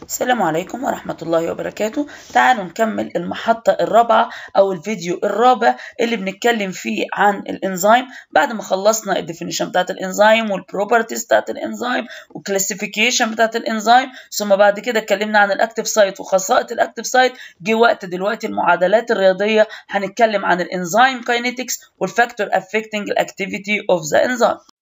السلام عليكم ورحمة الله وبركاته تعالوا نكمل المحطة الرابعة أو الفيديو الرابع اللي بنتكلم فيه عن الإنزيم بعد ما خلصنا الديفينيشن بتاعت الإنزيم والبروبرتيز بتاعت الإنزيم والكلاسيفيكيشن بتاعت الإنزيم ثم بعد كده اتكلمنا عن الأكتيف سايت وخصائص الأكتيف سايت جه وقت دلوقتي المعادلات الرياضية هنتكلم عن الإنزيم كاينيتكس والفاكتور affecting الأكتيفيتي of the enzyme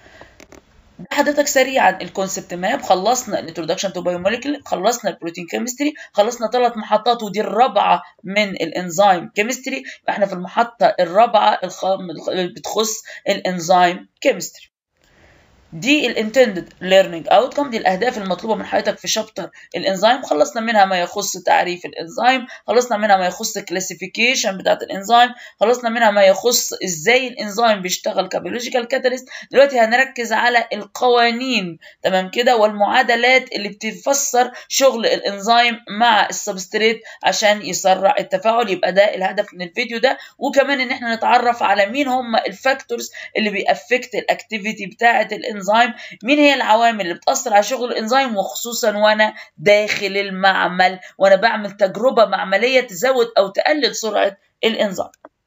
حضرتك سريعا الكونسبت ماب خلصنا الانترودكشن تو بايوموليكول خلصنا البروتين كيمستري خلصنا ثلاث محطات ودي الرابعه من الانزيم كيمستري احنا في المحطه الرابعه اللي بتخص الانزيم كيمستري دي الانتندد ليرنينج اوتكم دي الاهداف المطلوبه من حضرتك في شابتر الانزيم خلصنا منها ما يخص تعريف الانزيم خلصنا منها ما يخص الكلاسيفيكيشن بتاعت الانزيم خلصنا منها ما يخص ازاي الانزيم بيشتغل كبيولوجيكال كاتاليست دلوقتي هنركز على القوانين تمام كده والمعادلات اللي بتفسر شغل الانزيم مع السبستريت عشان يسرع التفاعل يبقى ده الهدف من الفيديو ده وكمان ان احنا نتعرف على مين هم الفاكتورز اللي بيأفكت الاكتيفيتي بتاعه الانزيم الانزيم مين هي العوامل اللي بتاثر على شغل الانزيم وخصوصا وانا داخل المعمل وانا بعمل تجربه معمليه تزود او تقلل سرعه الانزيم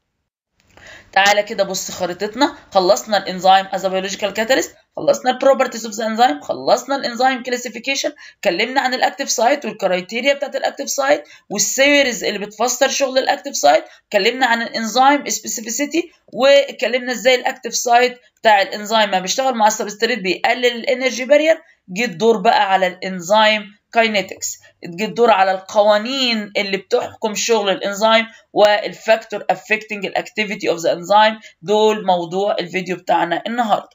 تعالى كده بص خريطتنا خلصنا الانزيم از بيولوجيكال كاتاليست خلصنا البروبرتيز اوف ذا انزيم خلصنا الانزيم كلاسيفيكيشن اتكلمنا عن الاكتيف سايت والكرايتيريا بتاعت الاكتيف سايت والسيريز اللي بتفسر شغل الاكتيف سايت اتكلمنا عن الانزيم سبيسيفيسيتي واتكلمنا ازاي الاكتيف سايت بتاع الانزيم ما بيشتغل مع السبستريت بيقلل الانرجي بارير جه الدور بقى على الانزيم كاينيتكس تجي الدور على القوانين اللي بتحكم شغل الانزيم والفاكتور افكتنج الاكتيفيتي اوف ذا انزيم دول موضوع الفيديو بتاعنا النهارده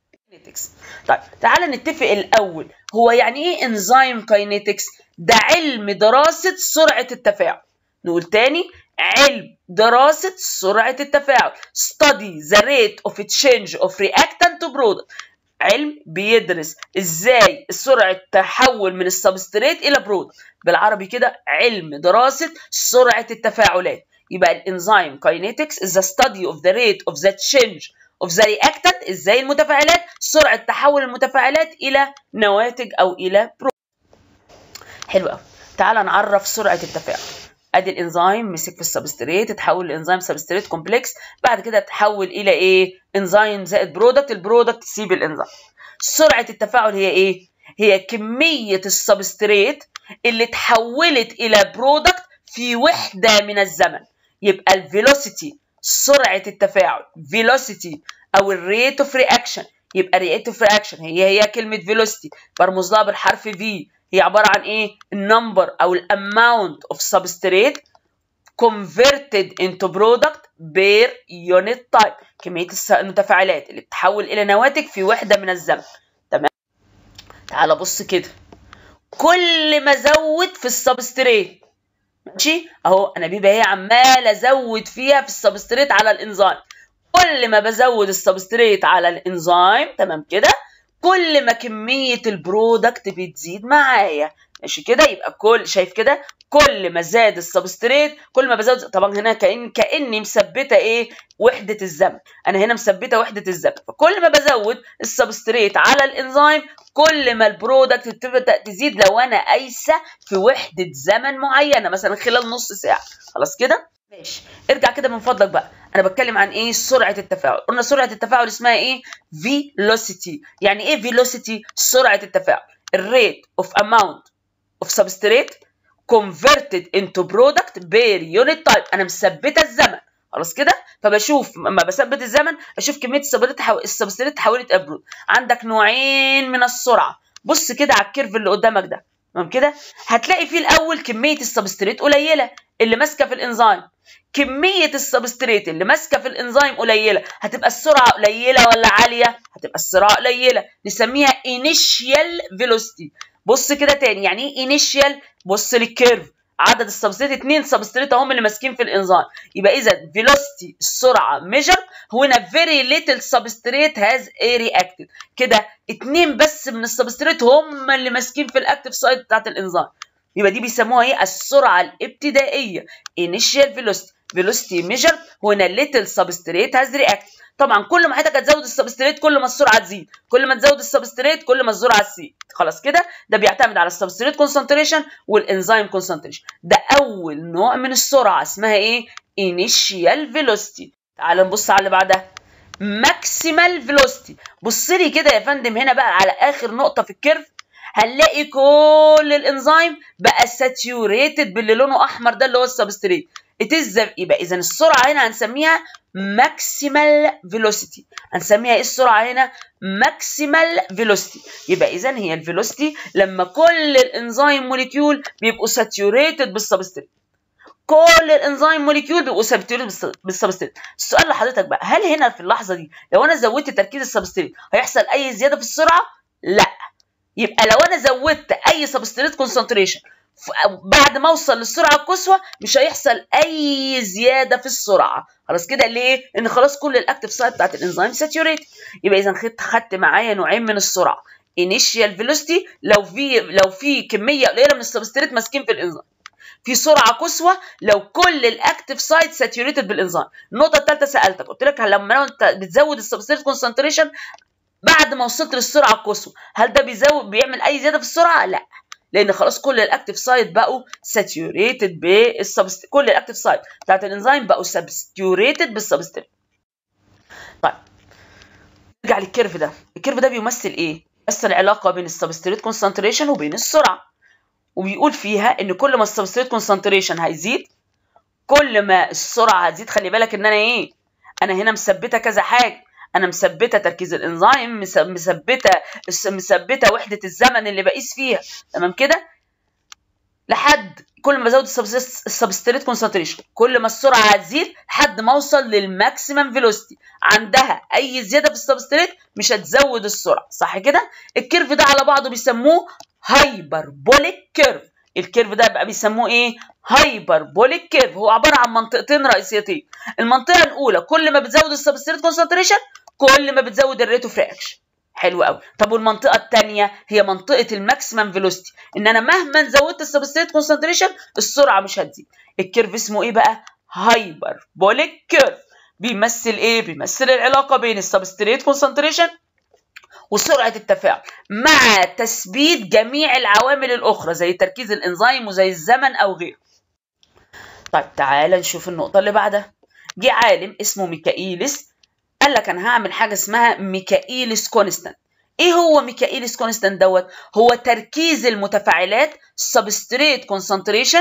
طيب تعالى نتفق الاول هو يعني ايه انزيم كاينيتكس ده علم دراسه سرعه التفاعل نقول تاني علم دراسة سرعة التفاعل study the rate of change of reactant to product علم بيدرس ازاي سرعه تحول من السبستريت الى برودكت بالعربي كده علم دراسه سرعه التفاعلات يبقى الانزيم كاينيتكس is the study of the rate of the change of the reactant ازاي المتفاعلات سرعه تحول المتفاعلات الى نواتج او الى برودكت حلو قوي تعال نعرف سرعه التفاعل ادي الانزيم مسك في السبستريت اتحول لانزيم سبستريت كومبلكس بعد كده تحول الى ايه انزيم زائد برودكت البرودكت تسيب الانزيم سرعه التفاعل هي ايه هي كميه السبستريت اللي اتحولت الى برودكت في وحده من الزمن يبقى الفيلوسيتي سرعه التفاعل فيلوسيتي او الريت اوف رياكشن يبقى ريت اوف رياكشن هي هي كلمه فيلوسيتي برمز لها بالحرف في هي عبارة عن إيه؟ النمبر أو الأماونت أوف سبستريت converted into product per unit type كمية المتفاعلات اللي بتتحول إلى نواتج في وحدة من الزمن تمام؟ تعال بص كده كل ما أزود في السبستريت ماشي أهو أنا بيبقى هي عمال أزود فيها في السبستريت على الإنزيم كل ما بزود السبستريت على الإنزيم تمام كده كل ما كمية البرودكت بتزيد معايا ماشي كده يبقى كل شايف كده كل ما زاد السبستريت كل ما بزود طبعا هنا كأن كأني مثبتة ايه وحدة الزمن انا هنا مثبتة وحدة الزمن فكل ما بزود السبستريت على الانزيم كل ما البرودكت بتبدا تزيد لو انا قايسة في وحدة زمن معينة مثلا خلال نص ساعة خلاص كده ماشي ارجع كده من فضلك بقى انا بتكلم عن ايه سرعه التفاعل قلنا سرعه التفاعل اسمها ايه فيلوسيتي يعني ايه فيلوسيتي سرعه التفاعل الريت اوف اماونت اوف سبستريت converted into product per unit type انا مثبته الزمن خلاص كده فبشوف لما بثبت الزمن اشوف كميه السبستريت حو... السبستريت اتحولت الى برود عندك نوعين من السرعه بص كده على الكيرف اللي قدامك ده تمام كده هتلاقي فيه الاول كميه السبستريت قليله اللي ماسكه في الانزيم كميه السبستريت اللي ماسكه في الانزيم قليله هتبقى السرعه قليله ولا عاليه هتبقى السرعه قليله نسميها initial velocity بص كده تاني يعني ايه initial بص للكيرف عدد السبستريت اتنين سبستريت هم اللي ماسكين في الانزيم يبقى اذا velocity السرعه measure هنا very little substrate has a reacted كده اتنين بس من السبستريت هم اللي ماسكين في الاكتيف سايت بتاعت الانزيم يبقى دي بيسموها ايه السرعه الابتدائيه initial velocity velocity measured when a little substrate has react طبعا كل ما حضرتك هتزود السبستريت كل ما السرعه تزيد كل ما تزود السبستريت كل ما السرعه تزيد خلاص كده ده بيعتمد على السبستريت كونسنتريشن والانزيم كونسنتريشن ده اول نوع من السرعه اسمها ايه initial velocity تعال نبص على اللي بعدها ماكسيمال فيلوسيتي بص لي كده يا فندم هنا بقى على اخر نقطه في الكيرف هنلاقي كل الانزيم بقى ساتيوريتد باللي لونه احمر ده اللي هو السبستريت اتز يبقى اذا السرعه هنا هنسميها ماكسيمال فيلوسيتي هنسميها ايه السرعه هنا ماكسيمال فيلوسيتي يبقى اذا هي الفيلوسيتي لما كل الانزيم موليكيول بيبقوا ساتيوريتد بالسبستريت كل الانزيم موليكيول بيبقوا ساتيوريتد بالسبستريت السؤال لحضرتك بقى هل هنا في اللحظه دي لو انا زودت تركيز السبستريت هيحصل اي زياده في السرعه لا يبقى لو انا زودت اي سبستريت كونسنتريشن بعد ما اوصل للسرعه القصوى مش هيحصل اي زياده في السرعه خلاص كده ليه ان خلاص كل الاكتيف سايت بتاعت الانزيم ساتيوريت يبقى اذا خدت خدت معايا نوعين من السرعه انيشيال فيلوسيتي لو في لو في كميه قليله من السبستريت ماسكين في الانزيم في سرعه قصوى لو كل الاكتيف سايت ساتيوريتد بالانزيم النقطه الثالثه سالتك قلت لك لما انت بتزود السبستريت كونسنتريشن بعد ما وصلت للسرعه القصوى هل ده بيزود بيعمل اي زياده في السرعه لا لان خلاص كل الاكتيف سايت بقوا ساتيوريتد بالسبست كل الاكتيف سايت بتاعت الانزيم بقوا ساتيوريتد بالسبستريت طيب نرجع للكيرف ده الكيرف ده بيمثل ايه بيمثل علاقه بين السبستريت كونسنتريشن وبين السرعه وبيقول فيها ان كل ما السبستريت كونسنتريشن هيزيد كل ما السرعه هتزيد خلي بالك ان انا ايه انا هنا مثبته كذا حاجه انا مثبته تركيز الانزيم مثبته مثبته وحده الزمن اللي بقيس فيها تمام كده لحد كل ما ازود السبستريت كونسنتريشن كل ما السرعه هتزيد لحد ما اوصل للماكسيمم فيلوسيتي عندها اي زياده في السبستريت مش هتزود السرعه صح كده الكيرف ده على بعضه بيسموه هايبربوليك كيرف الكيرف ده بقى بيسموه ايه هايبربوليك كيرف هو عباره عن منطقتين رئيسيتين المنطقه الاولى كل ما بتزود السبستريت كونسنتريشن كل ما بتزود الريت اوف رياكشن حلو قوي طب والمنطقه الثانيه هي منطقه الماكسيمم فيلوسيتي ان انا مهما زودت السبستريت كونسنتريشن السرعه مش هتزيد الكيرف اسمه ايه بقى هايبربوليك كيرف بيمثل ايه بيمثل العلاقه بين السبستريت كونسنتريشن وسرعه التفاعل مع تثبيت جميع العوامل الاخرى زي تركيز الانزيم وزي الزمن او غيره طيب تعال نشوف النقطه اللي بعدها جه عالم اسمه ميكائيلس قال لك انا هعمل حاجه اسمها ميكائيلس كونستانت ايه هو ميكائيلس كونستانت دوت هو تركيز المتفاعلات سبستريت كونسنتريشن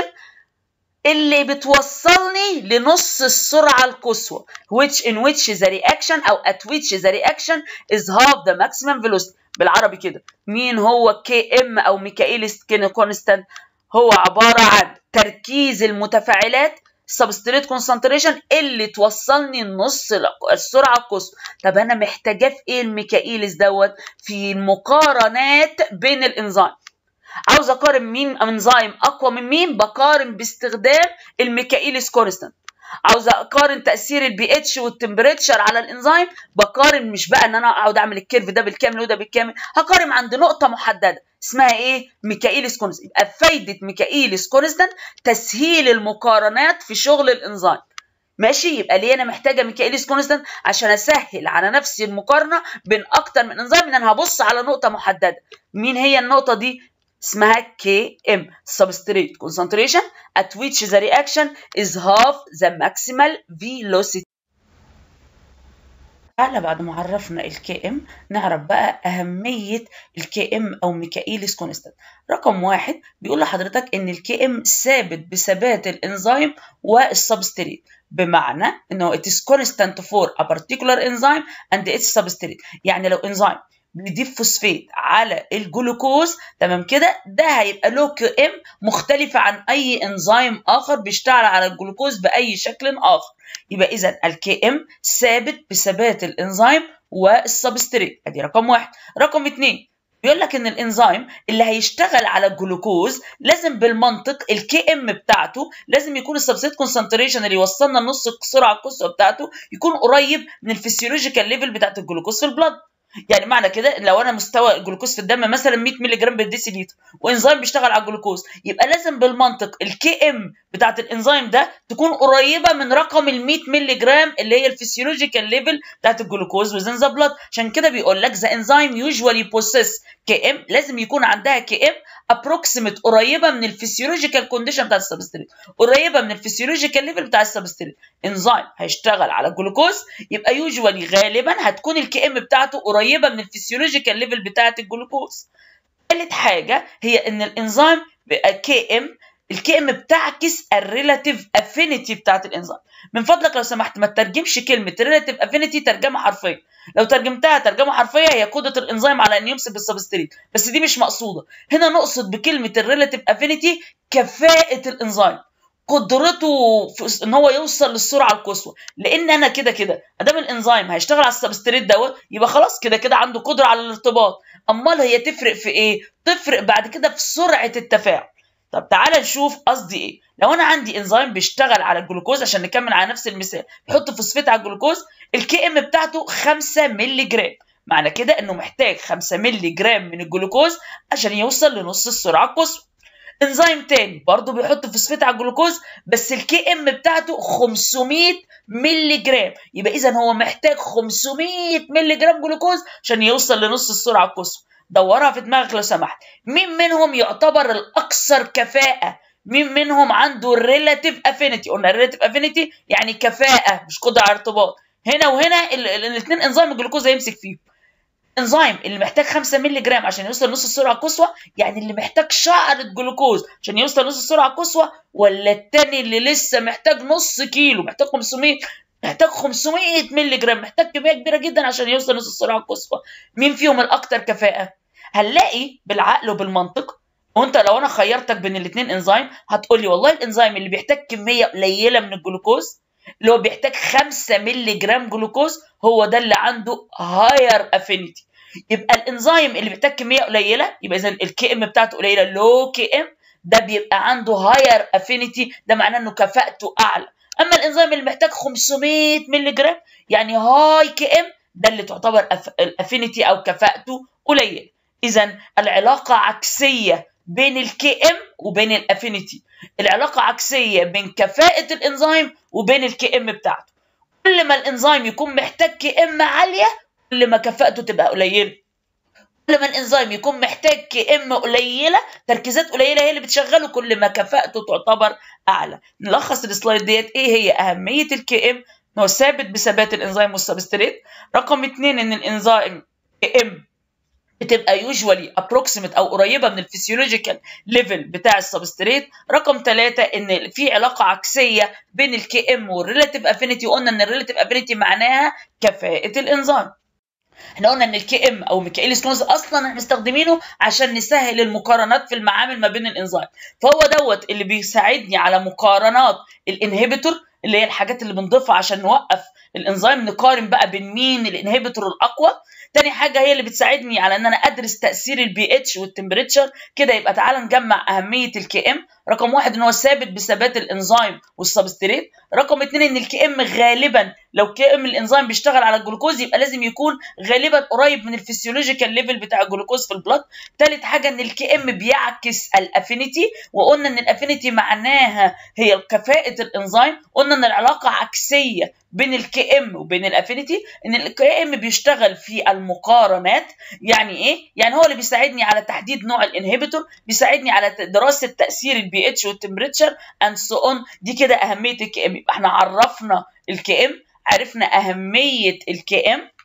اللي بتوصلني لنص السرعة القصوى which in which the reaction أو at which the reaction is half the maximum velocity بالعربي كده مين هو كي ام أو ميكائيلس كونستانت هو عبارة عن تركيز المتفاعلات سبستريت كونسنتريشن اللي توصلني نص السرعه القصوى طب انا محتاجاه في ايه الميكائيلس دوت في المقارنات بين الانزيم عاوز اقارن مين انزيم اقوى من مين بقارن باستخدام الميكائيلس كونستانت عاوز اقارن تاثير البي اتش والتمبريتشر على الانزيم بقارن مش بقى ان انا اقعد اعمل الكيرف ده بالكامل وده بالكامل هقارن عند نقطه محدده اسمها ايه ميكائيلس كونستانت يبقى فايده ميكائيلس كونستانت تسهيل المقارنات في شغل الانزيم ماشي يبقى ليه انا محتاجه ميكائيلس كونستانت عشان اسهل على نفسي المقارنه بين اكتر من انزيم ان انا هبص على نقطه محدده مين هي النقطه دي اسمها كم substrate concentration at which the reaction is half the maximal velocity تعالى بعد ما عرفنا الكي ام نعرف بقى أهمية الكي ام أو ميكائيلس كونستانت رقم واحد بيقول لحضرتك إن الكي ام ثابت بثبات الإنزيم والسبستريت بمعنى إنه it is constant for a particular enzyme and its substrate يعني لو انزيم بيضيف فوسفات على الجلوكوز تمام كده ده هيبقى له كي ام مختلفه عن اي انزيم اخر بيشتغل على الجلوكوز باي شكل اخر يبقى اذا الكي ام ثابت بثبات الانزيم والسبستريت ادي رقم واحد رقم اثنين بيقول لك ان الانزيم اللي هيشتغل على الجلوكوز لازم بالمنطق الكي ام بتاعته لازم يكون السبستريت كونسنتريشن اللي يوصلنا نص السرعه القصوى بتاعته يكون قريب من الفسيولوجيكال ليفل بتاعت الجلوكوز في البلد يعني معنى كده لو انا مستوى الجلوكوز في الدم مثلا 100 مللي جرام بالديسيليتر وانزيم بيشتغل على الجلوكوز يبقى لازم بالمنطق الكي ام بتاعت الانزيم ده تكون قريبه من رقم ال 100 مللي جرام اللي هي الفسيولوجيكال ليفل بتاعت الجلوكوز وزن ذا بلاد عشان كده بيقول لك ذا انزيم يوجوالي بوسيس كي ام لازم يكون عندها كي ام ابروكسيمت قريبه من الفسيولوجيكال كونديشن بتاع السبستريت قريبه من الفسيولوجيكال ليفل بتاع السبستريت انزيم هيشتغل على الجلوكوز يبقى يوجوالي غالبا هتكون الكي ام بتاعته قريبه من الفسيولوجيكال ليفل بتاعه الجلوكوز ثالث حاجه هي ان الانزيم كي ام الكي ام بتعكس الريلاتيف افينيتي بتاعت الانزيم من فضلك لو سمحت ما تترجمش كلمه ريلاتيف افينيتي ترجمه حرفيه لو ترجمتها ترجمه حرفيه هي قدره الانزيم على ان يمسك بالسبستريت بس دي مش مقصوده هنا نقصد بكلمه الريلاتيف افينيتي كفاءه الانزيم قدرته في ان هو يوصل للسرعه القصوى لان انا كده كده ادام الانزيم هيشتغل على السبستريت دوت يبقى خلاص كده كده عنده قدره على الارتباط امال هي تفرق في ايه تفرق بعد كده في سرعه التفاعل طب تعالى نشوف قصدي ايه لو انا عندي انزيم بيشتغل على الجلوكوز عشان نكمل على نفس المثال بيحط فوسفات على الجلوكوز الكي ام بتاعته 5 مللي جرام معنى كده انه محتاج 5 مللي جرام من الجلوكوز عشان يوصل لنص السرعه القصوى انزيم تاني برضه بيحط فوسفات على الجلوكوز بس الكي ام بتاعته 500 مللي جرام يبقى اذا هو محتاج 500 مللي جرام جلوكوز عشان يوصل لنص السرعه القصوى دورها في دماغك لو سمحت مين منهم يعتبر الاكثر كفاءه مين منهم عنده ريلاتيف افينيتي قلنا ريلاتيف افينيتي يعني كفاءه مش قدره على ارتباط هنا وهنا الاثنين انزيم الجلوكوز هيمسك فيهم انزيم اللي محتاج 5 مللي جرام عشان يوصل نص السرعه القصوى يعني اللي محتاج شعره جلوكوز عشان يوصل نص السرعه القصوى ولا التاني اللي لسه محتاج نص كيلو محتاج 500 محتاج 500 مللي جرام محتاج كميه كبيره جدا عشان يوصل نص السرعه القصوى مين فيهم الاكثر كفاءه هنلاقي بالعقل وبالمنطق وانت لو انا خيرتك بين الاثنين انزيم هتقول لي والله الانزيم اللي بيحتاج كميه قليله من الجلوكوز اللي هو بيحتاج 5 مللي جرام جلوكوز هو ده اللي عنده هاير افينيتي يبقى الانزيم اللي بيحتاج كميه قليله يبقى اذا الكي ام بتاعته قليله لو كي ام ده بيبقى عنده هاير افينيتي ده معناه انه كفاءته اعلى اما الانزيم اللي محتاج 500 مللي جرام يعني هاي كي ام ده اللي تعتبر الافينيتي او كفاءته قليله اذا العلاقه عكسيه بين الكي ام وبين الافينيتي العلاقه عكسيه بين كفاءه الانزيم وبين الكي ام بتاعته كل ما الانزيم يكون محتاج كي ام عاليه كل ما كفاءته تبقى قليله كل ما الانزيم يكون محتاج كي ام قليله تركيزات قليله هي اللي بتشغله كل ما كفاءته تعتبر اعلى نلخص السلايد ديت ايه هي اهميه الكي ام هو ثابت بثبات الانزيم والسبستريت رقم اتنين ان الانزيم كي ام بتبقى يوجوالي ابروكسيمت او قريبه من الفسيولوجيكال ليفل بتاع السبستريت رقم ثلاثة ان في علاقه عكسيه بين الكي ام والريلاتيف افينيتي وقلنا ان الريلاتيف افينيتي معناها كفاءه الانزيم احنا قلنا ان الكي ام او ميكائيل ستونز اصلا احنا مستخدمينه عشان نسهل المقارنات في المعامل ما بين الانزيم فهو دوت اللي بيساعدني على مقارنات الانهبيتور اللي هي الحاجات اللي بنضيفها عشان نوقف الانزيم نقارن بقى بين مين الانهبيتور الاقوى تاني حاجه هي اللي بتساعدني على ان انا ادرس تاثير البي اتش والتمبريتشر كده يبقى تعالى نجمع اهميه الكي ام رقم واحد ان هو ثابت بثبات الانزيم والسبستريت رقم اتنين ان الكي ام غالبا لو كي ام الانزيم بيشتغل على الجلوكوز يبقى لازم يكون غالبا قريب من الفسيولوجيكال ليفل بتاع الجلوكوز في البلد تالت حاجه ان الكي ام بيعكس الافينيتي وقلنا ان الافينيتي معناها هي كفاءه الانزيم قلنا ان العلاقه عكسيه بين الكي ام وبين الافينيتي ان الكي ام بيشتغل في المقارنات يعني ايه يعني هو اللي بيساعدني على تحديد نوع الانهبيتور بيساعدني على دراسه تاثير البي اتش والتمبريتشر اند سو اون دي كده اهميه الكي ام يبقى احنا عرفنا الكي ام عرفنا اهميه الكي ام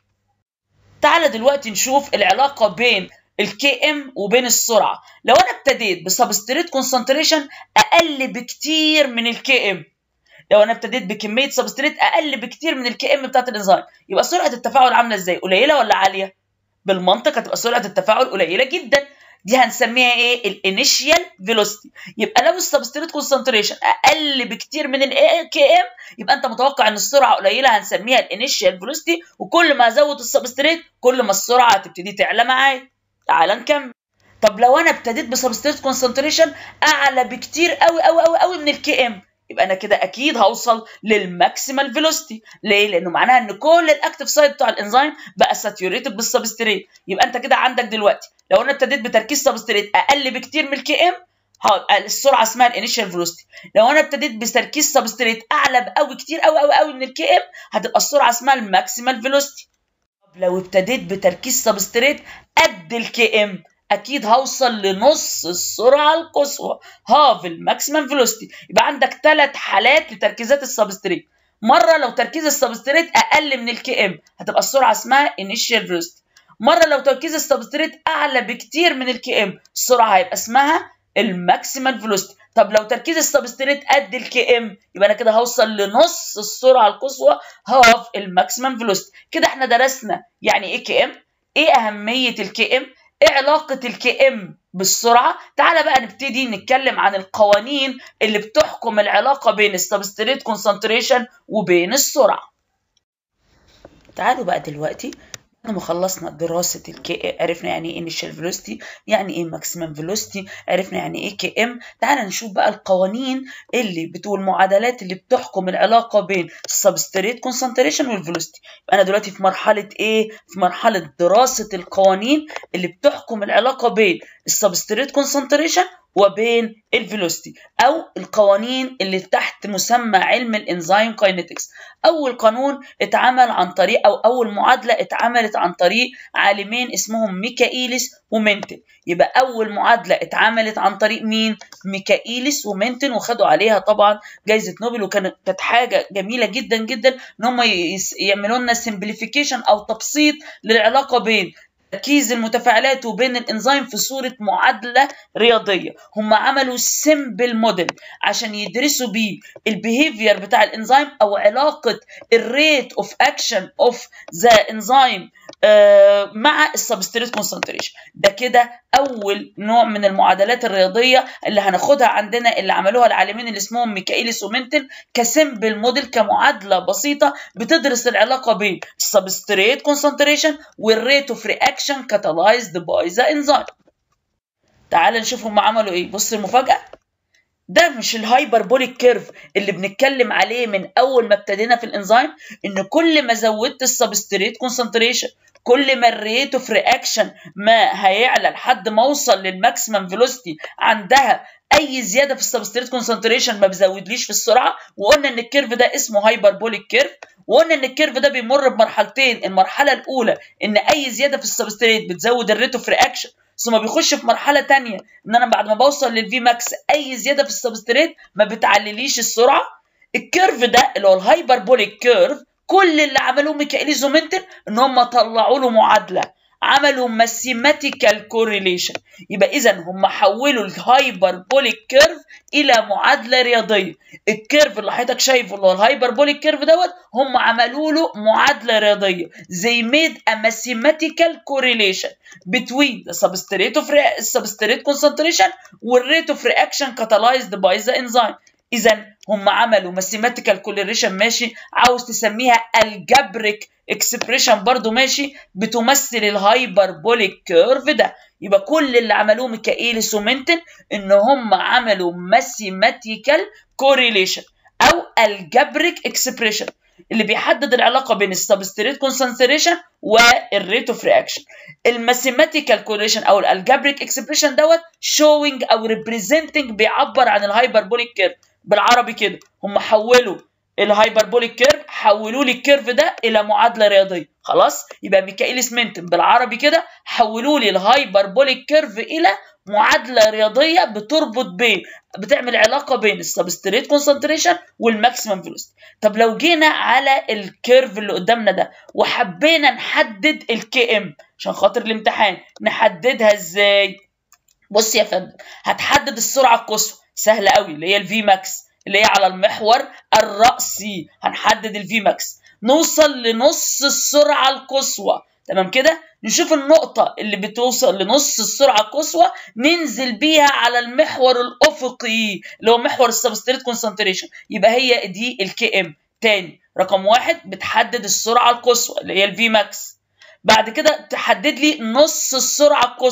تعالى دلوقتي نشوف العلاقه بين الكي ام وبين السرعه لو انا ابتديت بسبستريت كونسنتريشن اقل بكتير من الكي ام لو انا ابتديت بكميه سبستريت اقل بكتير من الكي ام بتاعت الانزيم يبقى سرعه التفاعل عامله ازاي قليله ولا عاليه بالمنطق هتبقى سرعه التفاعل قليله جدا دي هنسميها ايه الانيشيال فيلوسيتي يبقى لو السبستريت كونسنتريشن اقل بكتير من الكي ام يبقى انت متوقع ان السرعه قليله هنسميها الانيشيال فيلوسيتي وكل ما ازود السبستريت كل ما السرعه هتبتدي تعلى معايا تعال نكمل طب لو انا ابتديت بسبستريت كونسنتريشن اعلى بكتير قوي قوي قوي قوي من الكي ام يبقى انا كده اكيد هوصل للماكسيمال فيلوسيتي ليه لانه معناها ان كل الاكتيف سايت بتاع الانزيم بقى ساتيوريتد بالسبستريت يبقى انت كده عندك دلوقتي لو انا ابتديت بتركيز سبستريت اقل بكتير من الكي ام السرعه اسمها الانيشال فيلوسيتي لو انا ابتديت بتركيز سبستريت اعلى قوي كتير قوي قوي قوي من الكي ام هتبقى السرعه اسمها الماكسيمال فيلوسيتي طب لو ابتديت بتركيز سبستريت قد الكي ام اكيد هوصل لنص السرعه القصوى هاف الماكسيمم فيلوسيتي يبقى عندك ثلاث حالات لتركيزات السبستريت مره لو تركيز السبستريت اقل من الكي ام هتبقى السرعه اسمها انيشال فيلوسيتي مره لو تركيز السبستريت اعلى بكتير من الكي ام السرعه هيبقى اسمها الماكسيمال فيلوسيتي طب لو تركيز السبستريت قد الكي ام يبقى انا كده هوصل لنص السرعه القصوى هاف الماكسيمم فيلوسيتي كده احنا درسنا يعني ايه كي ام ايه اهميه الكي ام ايه علاقة الكي ام بالسرعة؟ تعالى بقى نبتدي نتكلم عن القوانين اللي بتحكم العلاقة بين السبستريت كونسنتريشن وبين السرعة. تعالوا بقى دلوقتي بعد ما خلصنا دراسة الكي عرفنا يعني ايه انيشال فيلوسيتي يعني ايه ماكسيمم فيلوسيتي عرفنا يعني ايه كي ام تعالى نشوف بقى القوانين اللي بتقول المعادلات اللي بتحكم العلاقة بين السبستريت كونسنتريشن والفيلوسيتي انا دلوقتي في مرحلة ايه في مرحلة دراسة القوانين اللي بتحكم العلاقة بين السبستريت كونسنتريشن وبين الفيلوسيتي او القوانين اللي تحت مسمى علم الانزيم كاينetics اول قانون اتعمل عن طريق او اول معادله اتعملت عن طريق عالمين اسمهم ميكائيلس ومنتن يبقى اول معادله اتعملت عن طريق مين ميكائيلس ومنتن وخدوا عليها طبعا جائزه نوبل وكانت كانت حاجه جميله جدا جدا ان هم يعملوا لنا سمبليفيكيشن او تبسيط للعلاقه بين تركيز المتفاعلات وبين الانزيم في صوره معادله رياضيه هم عملوا سيمبل موديل عشان يدرسوا بيه البيهيفير بتاع الانزيم او علاقه الريت اوف اكشن اوف ذا انزيم مع السبستريت كونسنتريشن ده كده اول نوع من المعادلات الرياضيه اللي هناخدها عندنا اللي عملوها العالمين اللي اسمهم ميكائيلس ومنتن كسيمبل موديل كمعادله بسيطه بتدرس العلاقه بين السبستريت كونسنتريشن والريت اوف رياكشن كاتالايزد باي ذا انزيم تعال نشوف هم عملوا ايه بص المفاجاه ده مش الهايبربوليك كيرف اللي بنتكلم عليه من اول ما ابتدينا في الانزيم ان كل ما زودت السبستريت كونسنتريشن كل ما الريت اوف رياكشن ما هيعلى لحد ما اوصل للماكسيمم فيلوسيتي عندها اي زياده في السبستريت كونسنتريشن ما بزودليش في السرعه وقلنا ان الكيرف ده اسمه هايبربوليك كيرف وقلنا ان الكيرف ده بيمر بمرحلتين المرحله الاولى ان اي زياده في السبستريت بتزود الريت اوف رياكشن ثم بيخش في مرحله تانية ان انا بعد ما بوصل للفي ماكس اي زياده في السبستريت ما بتعليليش السرعه الكيرف ده اللي هو الهايبربوليك كيرف كل اللي عملوه ميكائيليز ومنتن ان هم طلعوا له معادله عملوا ماثيماتيكال كوريليشن يبقى اذا هم حولوا الهايبربوليك كيرف الى معادله رياضيه الكيرف اللي حضرتك شايفه اللي هو الهايبربوليك كيرف دوت هم عملوا له معادله رياضيه they made a mathematical correlation between the substrate of substrate concentration والrate of reaction catalyzed by the enzyme اذا هم عملوا ماثيماتيكال كورليشن ماشي عاوز تسميها الجبريك اكسبريشن برضو ماشي بتمثل الهايبربوليك كيرف ده يبقى كل اللي عملوه ميكائيلس ومنتن ان هم عملوا ماثيماتيكال كورليشن او الجبريك اكسبريشن اللي بيحدد العلاقه بين السبستريت كونسنتريشن والريت اوف رياكشن الماثيماتيكال كورليشن او الالجبريك اكسبريشن دوت شوينج او ريبريزنتنج بيعبر عن الهايبربوليك كيرف بالعربي كده هم حولوا الهايبربوليك كيرف حولوا لي الكيرف ده الى معادله رياضيه خلاص يبقى ميكائيلس منتن بالعربي كده حولوا لي الهايبربوليك كيرف الى معادله رياضيه بتربط بين بتعمل علاقه بين السبستريت كونسنتريشن والماكسيمم فيلوسيتي طب لو جينا على الكيرف اللي قدامنا ده وحبينا نحدد الكي ام عشان خاطر الامتحان نحددها ازاي بص يا فندم هتحدد السرعه القصوى سهله قوي اللي هي الفي ماكس اللي هي على المحور الرأسي هنحدد الفي ماكس نوصل لنص السرعة القصوى تمام كده نشوف النقطة اللي بتوصل لنص السرعة القصوى ننزل بيها على المحور الأفقي اللي هو محور السبستريت كونسنتريشن يبقى هي دي الكي ام تاني رقم واحد بتحدد السرعة القصوى اللي هي الفي ماكس بعد كده تحدد لي نص السرعة القصوى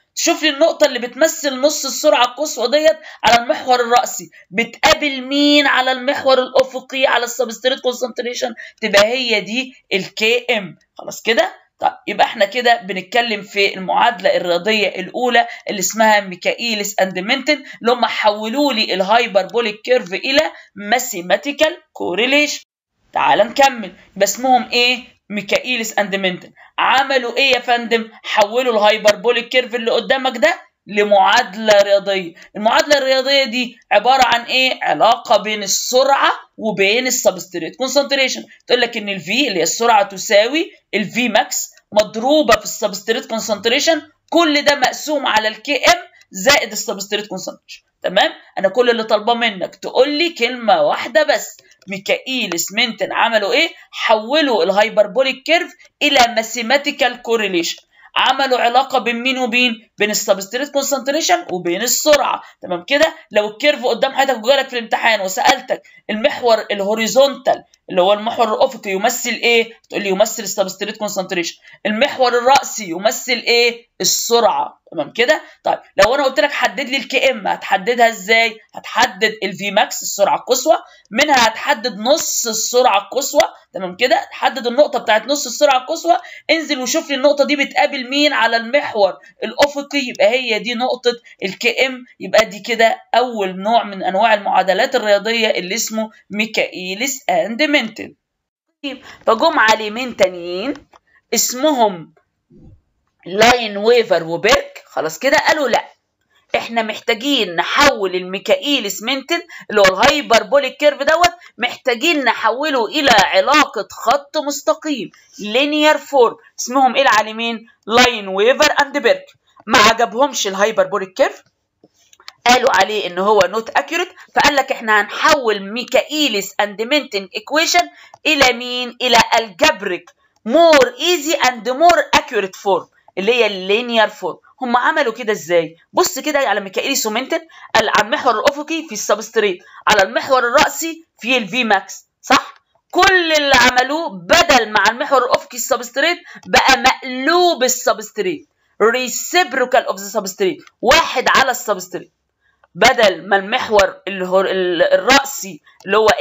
شوف لي النقطة اللي بتمثل نص السرعة القصوى ديت على المحور الرأسي بتقابل مين على المحور الأفقي على السبستريت كونسنتريشن تبقى هي دي الكي ام خلاص كده طيب يبقى احنا كده بنتكلم في المعادلة الرياضية الأولى اللي اسمها ميكائيلس اند مينتن اللي هم حولوا لي الهايبربوليك كيرف إلى ماثيماتيكال كوريليشن تعال نكمل يبقى اسمهم ايه؟ ميكائيلس اند مينتن عملوا ايه يا فندم؟ حولوا الهايبربوليك كيرف اللي قدامك ده لمعادلة رياضية المعادلة الرياضية دي عبارة عن ايه علاقة بين السرعة وبين السبستريت كونسنتريشن تقول لك ان الفي اللي هي السرعة تساوي الفي ماكس مضروبة في السبستريت كونسنتريشن كل ده مقسوم على الكي ام زائد السبستريت كونسنتريشن تمام انا كل اللي طالباه منك تقول لي كلمة واحدة بس ميكائيلس مينتن عملوا ايه حولوا الهايبربوليك كيرف الى ماثيماتيكال كوريليشن عملوا علاقه بين مين وبين بين السبستريت كونسنتريشن وبين السرعه تمام كده لو الكيرف قدام حضرتك وجالك في الامتحان وسالتك المحور الهوريزونتال اللي هو المحور الافقي يمثل ايه تقول لي يمثل السبستريت كونسنتريشن المحور الراسي يمثل ايه السرعه تمام كده طيب لو انا قلت لك حدد لي الكي ام هتحددها ازاي هتحدد الفي ماكس السرعه القصوى منها هتحدد نص السرعه القصوى تمام كده تحدد النقطه بتاعت نص السرعه القصوى انزل وشوف لي النقطه دي بتقابل مين على المحور الافقي يبقى هي دي نقطه الكي ام يبقى دي كده اول نوع من انواع المعادلات الرياضيه اللي اسمه ميكائيلس اند مينتن فجم عالمين تانيين اسمهم لاين ويفر وبيرك خلاص كده قالوا لا احنا محتاجين نحول الميكائيلس مينتن اللي هو الهايبربوليك كيرف دوت محتاجين نحوله الى علاقه خط مستقيم لينير فورم اسمهم ايه العالمين لاين ويفر اند بيرك ما عجبهمش الهايبربوليك كيرف قالوا عليه ان هو نوت اكيوريت فقال لك احنا هنحول ميكائيلس اند مينتن ايكويشن الى مين الى الجبريك مور ايزي اند مور اكيوريت فورم اللي هي اللينير فورم هم عملوا كده ازاي بص كده على ميكائيلس ومنتن قال على المحور الافقي في السبستريت على المحور الراسي في الفي ماكس صح كل اللي عملوه بدل مع المحور الافقي السبستريت بقى مقلوب السبستريت reciprocal of the substrate واحد على السبستريت بدل ما المحور الرأسي اللي هو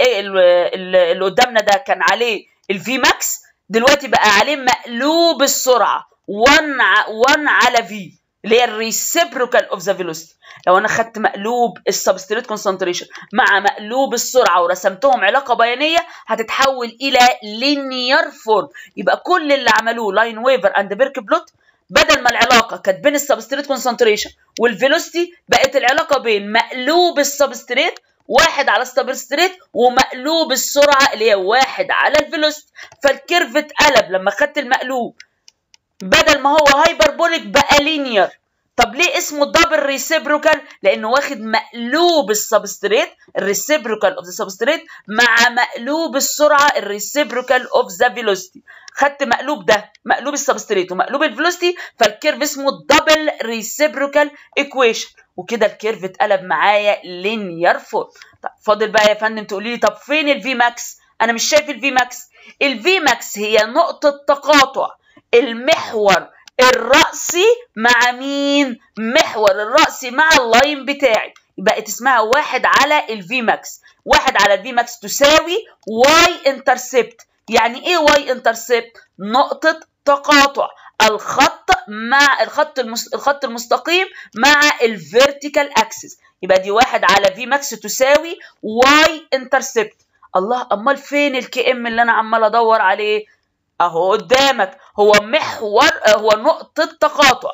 اللي قدامنا ده كان عليه الفي ماكس دلوقتي بقى عليه مقلوب السرعه 1 1 على في اللي هي الريسيبروكال اوف ذا فيلوسيتي لو انا خدت مقلوب السبستريت كونسنتريشن مع مقلوب السرعه ورسمتهم علاقه بيانيه هتتحول الى لينير فورم يبقى كل اللي عملوه لاين ويفر اند بيرك بلوت بدل ما العلاقه كانت بين السبستريت كونسنتريشن والفيلوسيتي بقت العلاقه بين مقلوب السبستريت واحد على السبستريت ومقلوب السرعه اللي هي واحد على الفيلوسيتي فالكيرف اتقلب لما خدت المقلوب بدل ما هو هايبربوليك بقى لينير طب ليه اسمه دبل ريسيبروكال لانه واخد مقلوب السبستريت الريسيبروكال اوف ذا سبستريت مع مقلوب السرعه الريسيبروكال اوف ذا فيلوسيتي خدت مقلوب ده مقلوب السبستريت ومقلوب الفيلوسيتي فالكيرف اسمه دبل ريسيبروكال ايكويشن وكده الكيرف اتقلب معايا لينير فورم طب فاضل بقى يا فندم تقولي لي طب فين الفي ماكس انا مش شايف الفي ماكس الفي ماكس هي نقطه تقاطع المحور الرأسي مع مين؟ محور الرأسي مع اللاين بتاعي بقت اسمها واحد على الفي ماكس واحد على الفي ماكس تساوي واي انترسبت يعني ايه واي انترسبت؟ نقطة تقاطع الخط مع الخط المس... الخط المستقيم مع الفيرتيكال اكسس يبقى دي واحد على في ماكس تساوي واي انترسبت الله امال فين الكي ام اللي انا عمال ادور عليه اهو قدامك هو محور هو نقطة تقاطع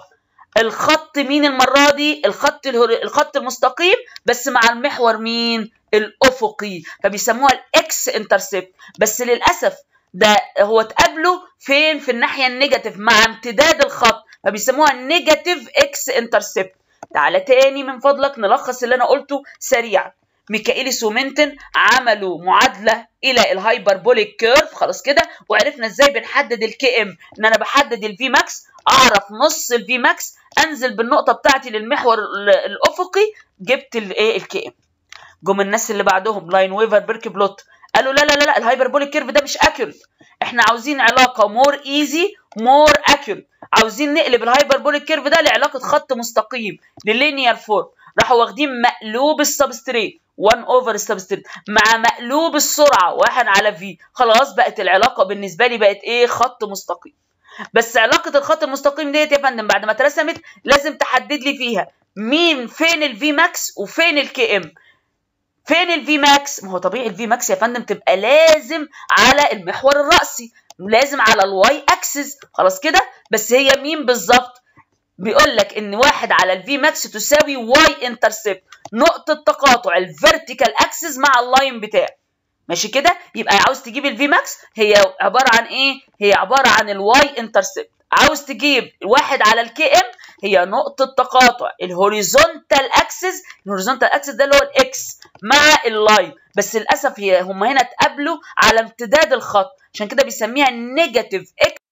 الخط مين المرة دي الخط الخط المستقيم بس مع المحور مين الأفقي فبيسموها الإكس انترسبت بس للأسف ده هو اتقابلوا فين في الناحية النيجاتيف مع امتداد الخط فبيسموها نيجاتيف إكس انترسبت تعالى تاني من فضلك نلخص اللي أنا قلته سريعا ميكائيلس ومنتن عملوا معادله الى الهايبربوليك كيرف خلاص كده وعرفنا ازاي بنحدد الكي ام ان انا بحدد الفي ماكس اعرف نص الفي ماكس انزل بالنقطه بتاعتي للمحور الافقي جبت الايه الكي ام جم الناس اللي بعدهم لاين ويفر بيرك بلوت قالوا لا لا لا, لا الهايبربوليك كيرف ده مش اكيوريت احنا عاوزين علاقه مور ايزي مور اكيوريت عاوزين نقلب الهايبربوليك كيرف ده لعلاقه خط مستقيم للينير فورم راحوا واخدين مقلوب السبستريت 1 اوفر السبستريت مع مقلوب السرعه 1 على في خلاص بقت العلاقه بالنسبه لي بقت ايه خط مستقيم بس علاقه الخط المستقيم ديت يا فندم بعد ما اترسمت لازم تحدد لي فيها مين فين الفي ماكس وفين الكي ام فين الفي ماكس ما هو طبيعي الفي ماكس يا فندم تبقى لازم على المحور الرأسي لازم على الواي اكسس خلاص كده بس هي مين بالظبط بيقول لك ان واحد على الفي ماكس تساوي واي انترسبت نقطة تقاطع الفيرتيكال اكسس مع اللاين بتاعه ماشي كده يبقى عاوز تجيب الفي ماكس هي عبارة عن ايه هي عبارة عن الواي انترسبت عاوز تجيب واحد على الكي ام هي نقطة تقاطع الهوريزونتال اكسس الهوريزونتال اكسس ده اللي هو الاكس مع اللاين بس للاسف هي هم هنا اتقابلوا على امتداد الخط عشان كده بيسميها نيجاتيف اكس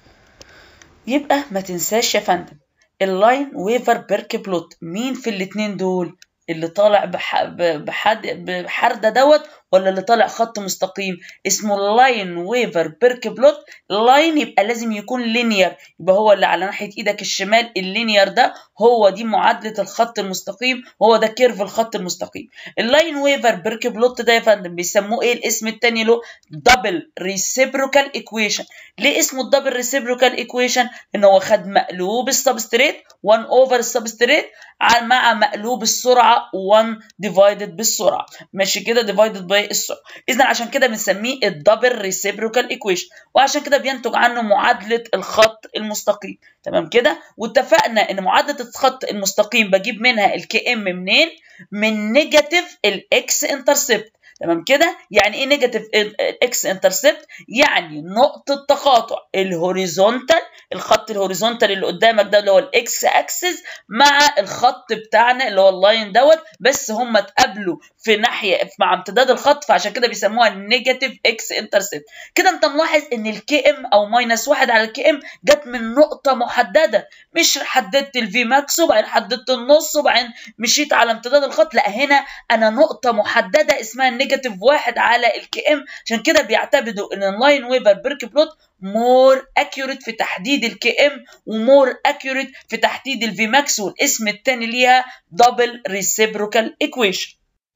يبقى ما تنساش يا فندم اللاين ويفر بيرك بلوت مين في الاتنين دول اللي طالع بح... بحد... بحردة دوت ولا اللي طالع خط مستقيم اسمه لاين ويفر بيرك بلوت لاين يبقى لازم يكون لينير يبقى هو اللي على ناحيه ايدك الشمال اللينير ده هو دي معادله الخط المستقيم هو ده كيرف الخط المستقيم اللاين ويفر بيرك بلوت ده يا فندم بيسموه ايه الاسم الثاني له دبل ريسيبروكال ايكويشن ليه اسمه الدبل ريسيبروكال ايكويشن ان هو خد مقلوب السبستريت 1 اوفر السبستريت مع مقلوب السرعه 1 ديفايدد بالسرعه ماشي كده ديفايدد باي السرعه اذا عشان كده بنسميه الدبل ريسيبروكال ايكويشن وعشان كده بينتج عنه معادله الخط المستقيم تمام كده واتفقنا ان معادله الخط المستقيم بجيب منها الكي ام منين من نيجاتيف الاكس انترسبت تمام كده يعني ايه نيجاتيف اكس انترسبت يعني نقطه تقاطع الهوريزونتال الخط الهوريزونتال اللي قدامك ده اللي هو الاكس اكسس مع الخط بتاعنا اللي هو اللاين دوت بس هم اتقابلوا في ناحيه مع امتداد الخط فعشان كده بيسموها نيجاتيف اكس انترسبت كده انت ملاحظ ان الكي ام او ماينس واحد على الكي ام جت من نقطه محدده مش حددت الفي ماكس وبعدين حددت النص وبعدين مشيت على امتداد الخط لا هنا انا نقطه محدده اسمها نيجاتيف واحد على الكي ام عشان كده بيعتمدوا ان اللاين ويفر بيرك بلوت مور اكيوريت في تحديد الكي ام ومور اكيوريت في تحديد الفي ماكس والاسم الثاني ليها دبل ريسيبروكال ايكويشن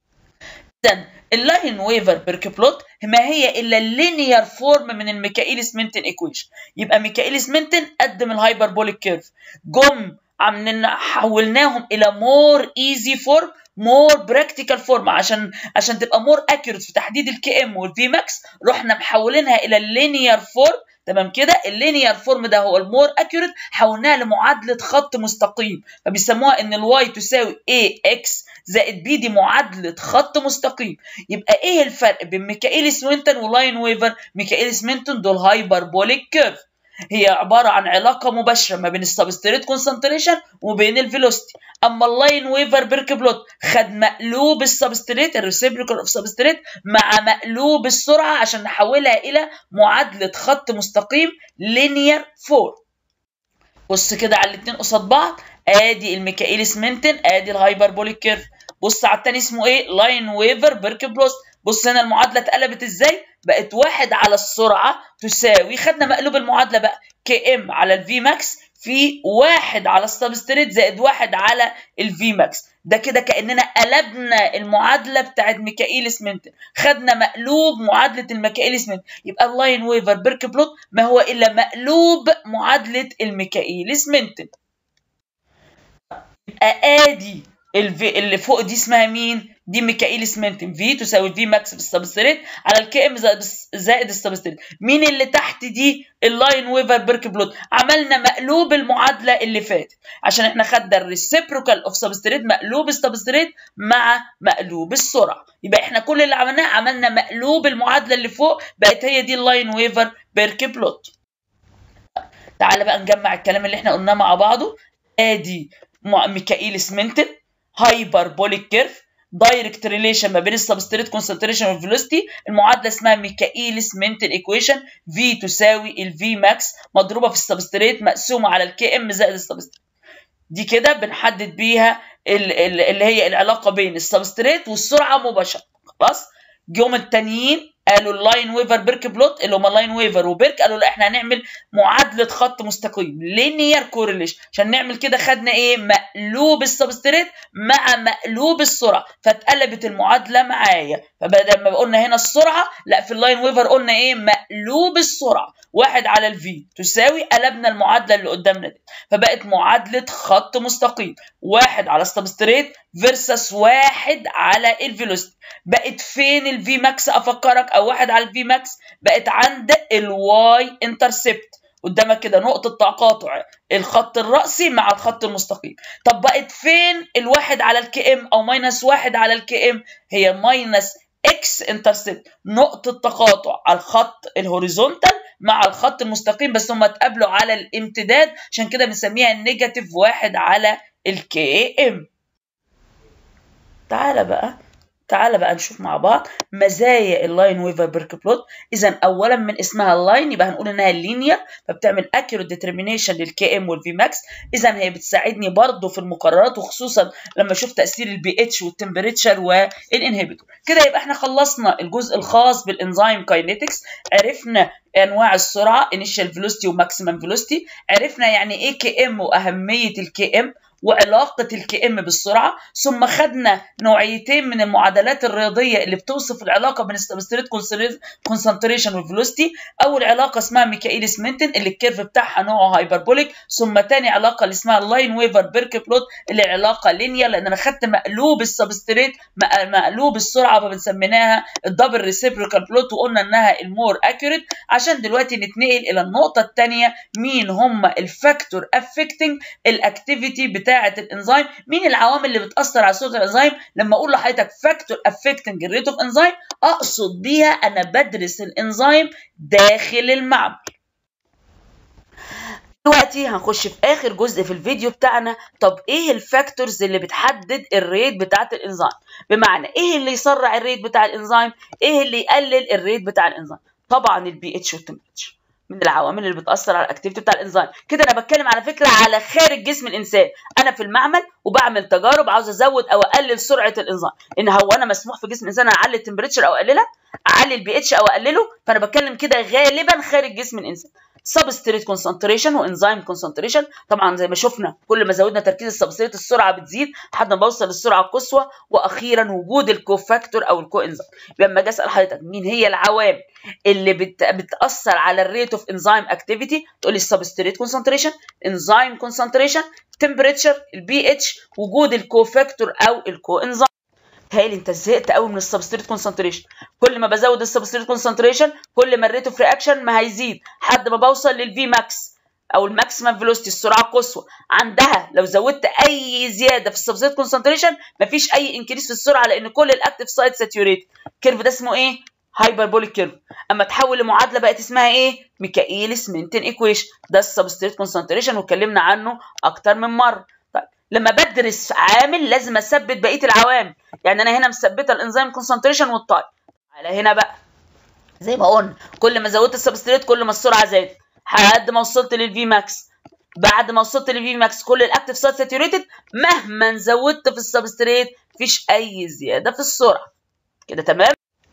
اذا اللاين ويفر بيرك بلوت ما هي الا اللينير فورم من الميكائيلس مينتن ايكويشن يبقى ميكائيلس مينتن قدم الهايبربوليك كيرف جم عملنا حولناهم الى مور ايزي فورم مور براكتيكال فورم عشان عشان تبقى مور اكيوريت في تحديد الكي ام والفي ماكس رحنا محولينها الى اللينير فورم تمام كده اللينير فورم ده هو المور اكيوريت حولناها لمعادله خط مستقيم فبيسموها ان الواي تساوي اي اكس زائد بي دي معادله خط مستقيم يبقى ايه الفرق بين ميكائيلس مينتون ولاين ويفر ميكائيلس مينتون دول هايبربوليك كيرف هي عباره عن علاقه مباشره ما بين السبستريت كونسنتريشن وبين الفيلوسيتي اما اللاين ويفر بيرك بلوت خد مقلوب السبستريت الريسيبريكال اوف سبستريت مع مقلوب السرعه عشان نحولها الى معادله خط مستقيم لينير فور بص كده على الاثنين قصاد بعض ادي الميكائيلس مينتن ادي الهايبربوليك كيرف بص على الثاني اسمه ايه لاين ويفر بيرك بلوت بص هنا المعادله اتقلبت ازاي بقت واحد على السرعه تساوي خدنا مقلوب المعادله بقى كي ام على الفي ماكس في واحد على السبستريت زائد واحد على الفي ماكس ده كده كاننا قلبنا المعادله بتاعت ميكائيلس مينتن خدنا مقلوب معادله الميكائيلس مينتن يبقى اللاين ويفر بيرك بلوت ما هو الا مقلوب معادله الميكائيلس مينتن يبقى ادي الفي اللي فوق دي اسمها مين دي ميكائيلس مينتن في تساوي في ماكس في السبستريت على الكي ام زائد السبستريت مين اللي تحت دي اللاين ويفر بيرك بلوت عملنا مقلوب المعادله اللي فاتت عشان احنا خدنا الريسيبروكال اوف سبستريت مقلوب السبستريت مع مقلوب السرعه يبقى احنا كل اللي عملناه عملنا مقلوب المعادله اللي فوق بقت هي دي اللاين ويفر بيرك بلوت تعالى بقى نجمع الكلام اللي احنا قلناه مع بعضه ادي ميكائيلس مينتن هايبربوليك كيرف دايركت ريليشن ما بين السبستريت كونسنتريشن والفيلوسيتي المعادله اسمها ميكائيلس مينتن ايكويشن في تساوي الفي ماكس مضروبه في السبستريت مقسومه على الكي ام زائد السبستريت دي كده بنحدد بيها اللي هي العلاقه بين السبستريت والسرعه مباشره خلاص جم التانيين قالوا اللاين ويفر بيرك بلوت اللي هم اللاين ويفر وبيرك قالوا لا احنا هنعمل معادله خط مستقيم لينير كورليشن عشان نعمل كده خدنا ايه مقلوب السبستريت مع مقلوب السرعه فاتقلبت المعادله معايا فبدل ما قلنا هنا السرعه لا في اللاين ويفر قلنا ايه مقلوب السرعه واحد على الفي تساوي قلبنا المعادله اللي قدامنا دي فبقت معادله خط مستقيم واحد على السبستريت فيرسس واحد على الفيلوسيتي بقت فين الفي ماكس افكرك او واحد على الفي ماكس بقت عند الواي انترسبت قدامك كده نقطة تقاطع الخط الرأسي مع الخط المستقيم طب بقت فين الواحد على الكي ام او ماينس واحد على الكي ام هي ماينس اكس انترسبت نقطة تقاطع على الخط الهوريزونتال مع الخط المستقيم بس هم اتقابلوا على الامتداد عشان كده بنسميها النيجاتيف واحد على الكي ام تعالى بقى تعالى بقى نشوف مع بعض مزايا اللاين ويفر بيرك بلوت اذا اولا من اسمها اللاين يبقى هنقول انها لينير فبتعمل اكيوريت ديترمينيشن للكي ام والفي ماكس اذا هي بتساعدني برضو في المقررات وخصوصا لما اشوف تاثير البي اتش والتمبريتشر والانهبيتور كده يبقى احنا خلصنا الجزء الخاص بالانزيم كاينيتكس عرفنا انواع السرعه انيشال فيلوسيتي وماكسيمم فيلوسيتي عرفنا يعني ايه كي ام واهميه الكي ام وعلاقة الكي ام بالسرعة ثم خدنا نوعيتين من المعادلات الرياضية اللي بتوصف العلاقة بين السبستريت كونسنتريشن والفيلوسيتي أول علاقة اسمها ميكائيليس مينتن اللي الكيرف بتاعها نوعه هايبربوليك ثم تاني علاقة اللي اسمها اللاين ويفر بيرك بلوت اللي علاقة لينير لأن أنا خدت مقلوب السبستريت مقلوب السرعة فبنسميناها الدبل ريسيبريكال بلوت وقلنا إنها المور أكيوريت عشان دلوقتي نتنقل إلى النقطة الثانية مين هم الفاكتور افكتنج الاكتيفيتي بتاع بتاعه الانزيم مين العوامل اللي بتاثر على صوره الانزيم لما اقول لحضرتك فاكتور افكتنج الريت اوف انزيم اقصد بيها انا بدرس الانزيم داخل المعمل دلوقتي هنخش في اخر جزء في الفيديو بتاعنا طب ايه الفاكتورز اللي بتحدد الريت بتاعه الانزيم بمعنى ايه اللي يسرع الريت بتاع الانزيم ايه اللي يقلل الريت بتاع الانزيم طبعا البي اتش والتمبريتشر من العوامل اللي بتاثر على الاكتيفيتي بتاع الانزيم كده انا بتكلم على فكره على خارج جسم الانسان انا في المعمل وبعمل تجارب عاوز ازود او اقلل سرعه الانزيم ان هو انا مسموح في جسم الانسان اعلي التمبريتشر او اقللها اعلي البي اتش او اقلله فانا بتكلم كده غالبا خارج جسم الانسان سبستريت كونسنتريشن وانزيم كونسنتريشن طبعا زي ما شفنا كل ما زودنا تركيز السبستريت السرعه بتزيد لحد ما بوصل للسرعه القصوى واخيرا وجود الكوفاكتور او الكو انزيم لما اجي اسال حضرتك مين هي العوامل اللي بت... بتاثر على الريت اوف انزيم اكتيفيتي تقول لي السبستريت كونسنتريشن انزيم كونسنتريشن تمبريتشر البي اتش وجود الكوفاكتور او الكو انزيم تهيألي انت زهقت قوي من السبستريت كونسنتريشن كل ما بزود السبستريت كونسنتريشن كل ما الريت اوف رياكشن ما هيزيد لحد ما بوصل للفي ماكس او الماكسيمم فيلوسيتي السرعه القصوى عندها لو زودت اي زياده في السبستريت كونسنتريشن مفيش اي انكريس في السرعه لان كل الاكتيف سايت ساتيوريت الكيرف ده اسمه ايه هايبربوليك كيرف اما تحول لمعادله بقت اسمها ايه ميكائيلس مينتن ايكويشن ده السبستريت كونسنتريشن واتكلمنا عنه اكتر من مره لما بدرس عامل لازم اثبت بقيه العوامل يعني انا هنا مثبته الانزيم كونسنتريشن والتايم على هنا بقى زي ما قلنا كل ما زودت السبستريت كل ما السرعه زادت لحد ما وصلت للفي ماكس بعد ما وصلت للفي ماكس كل الاكتيف سايت ساتوريتد مهما زودت في السبستريت مفيش اي زياده في السرعه كده تمام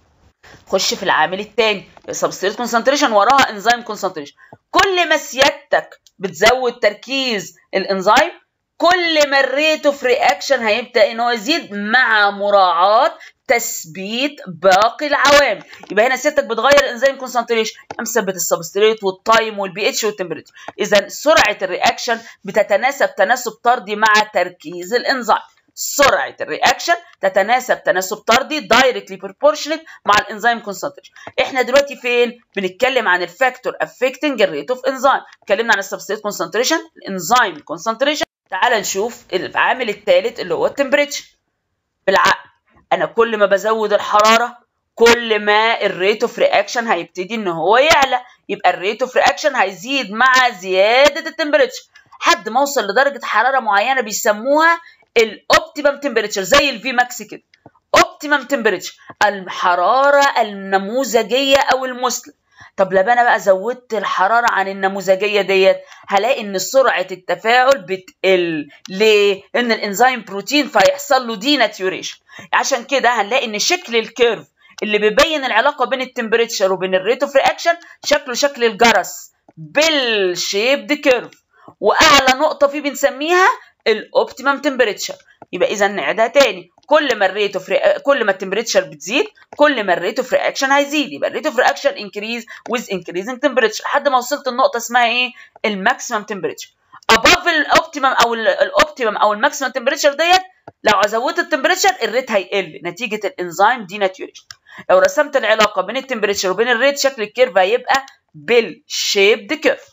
خش في العامل الثاني السبستريت كونسنتريشن وراها انزيم كونسنتريشن كل ما سيادتك بتزود تركيز الانزيم كل ما الريت اوف رياكشن هيبدا ان هو يزيد مع مراعاه تثبيت باقي العوامل يبقى هنا سيادتك بتغير الانزيم كونسنتريشن مثبت السبستريت والتايم والبي اتش والتمبريتشر اذا سرعه الرياكشن بتتناسب تناسب طردي مع تركيز الانزيم سرعه الرياكشن تتناسب تناسب طردي دايركتلي بروبورشنت مع الانزيم كونسنتريشن احنا دلوقتي فين بنتكلم عن الفاكتور افكتنج الريت اوف انزيم اتكلمنا عن السبستريت كونسنتريشن الانزيم كونسنتريشن تعال نشوف العامل الثالث اللي هو التمبريتشر بالعقل انا كل ما بزود الحراره كل ما الريت اوف رياكشن هيبتدي ان هو يعلى يبقى الريت اوف رياكشن هيزيد مع زياده التمبريتشر لحد ما اوصل لدرجه حراره معينه بيسموها الاوبتيمم تمبريتشر زي الفي ماكس كده اوبتيمم تمبريتشر الحراره النموذجيه او المثلى طب لما انا بقى زودت الحراره عن النموذجيه ديت هلاقي ان سرعه التفاعل بتقل ليه ان الانزيم بروتين فيحصل له دي ناتيوريشن عشان كده هنلاقي ان شكل الكيرف اللي بيبين العلاقه بين التمبريتشر وبين الريت اوف رياكشن شكله شكل الجرس بالشيبد كيرف واعلى نقطه فيه بنسميها الاوبتيمم تمبريتشر يبقى اذا نعيدها تاني كل ما الريت اوف كل ما التمبريتشر بتزيد كل ما الريت اوف رياكشن هيزيد يبقى الريت اوف رياكشن انكريز ويز انكريزنج تمبريتشر لحد ما وصلت النقطه اسمها ايه الماكسيمم تمبريتشر above الاوبتيمم او الاوبتيمم او الماكسيمم تمبريتشر ديت لو زودت التمبريتشر الريت هيقل نتيجه الانزيم دي ناتيوريشن لو رسمت العلاقه بين التمبريتشر وبين الريت شكل الكيرف هيبقى بالشيبد كيرف